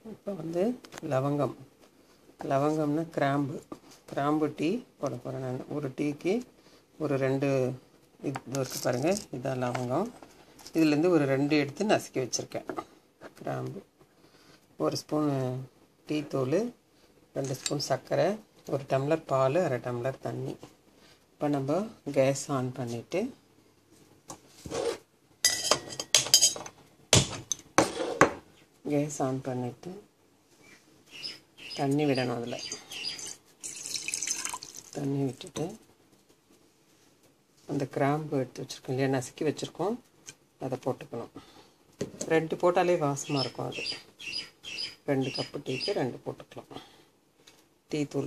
இப்போ வந்து லவங்கம் லவங்கம்னா கிராம்பு கிராம்பு டீ போட போகிறேன் நான் ஒரு டீக்கு ஒரு ரெண்டு இது இருக்குது பாருங்கள் இதான் லவங்கம் இதுலேருந்து ஒரு ரெண்டு எடுத்து நசுக்கி வச்சுருக்கேன் கிராம்பு ஒரு ஸ்பூனு டீ தூள் ரெண்டு ஸ்பூன் சர்க்கரை ஒரு டம்ளர் பால் அரை டம்ளர் தண்ணி இப்போ நம்ம கேஸ் ஆன் பண்ணிவிட்டு கேஸ் ஆன் பண்ணிவிட்டு தண்ணி விடணும் அதில் தண்ணி விட்டுட்டு அந்த கிராம்பு எடுத்து வச்சுருக்கோம் இல்லையா நசுக்கி வச்சுருக்கோம் அதை போட்டுக்கணும் ரெண்டு போட்டாலே வாசமாக இருக்கும் அது ரெண்டு கப்பு டீக்கு ரெண்டு போட்டுக்கலாம் டீ தூள்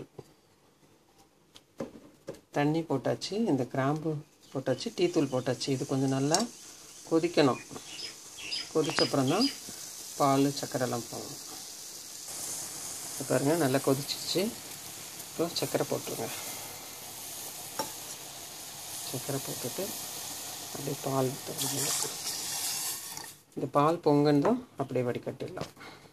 தண்ணி போட்டாச்சு இந்த கிராம்பு போட்டாச்சு டீ தூள் போட்டாச்சு இது கொஞ்சம் நல்லா கொதிக்கணும் கொதிச்சப்புறம் தான் பால் சர்க்கரைலாம் போடணும் இப்போ பாருங்கள் நல்லா கொதிச்சிச்சு இப்போ சர்க்கரை போட்டுருங்க சர்க்கரை போட்டுட்டு அப்படியே பால் தருவீங்க இந்த பால் பொங்கந்தோம் அப்படியே வடிகட்டிடலாம்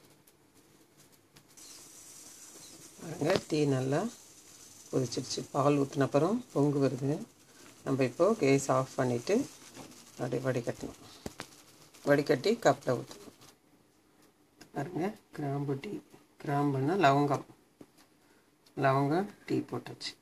பாருங்க டீ நல்லா கொதிச்சிடுச்சு பால் ஊற்றின அப்புறம் பொங்கு வருது நம்ம இப்போது கேஸ் ஆஃப் பண்ணிவிட்டு அப்படியே வடிகட்டணும் வடிகட்டி கப்பில் ஊற்றணும் பாருங்க கிராம்பு டீ கிராம்புன்னா லவங்கம் லவங்கம் டீ போட்டாச்சு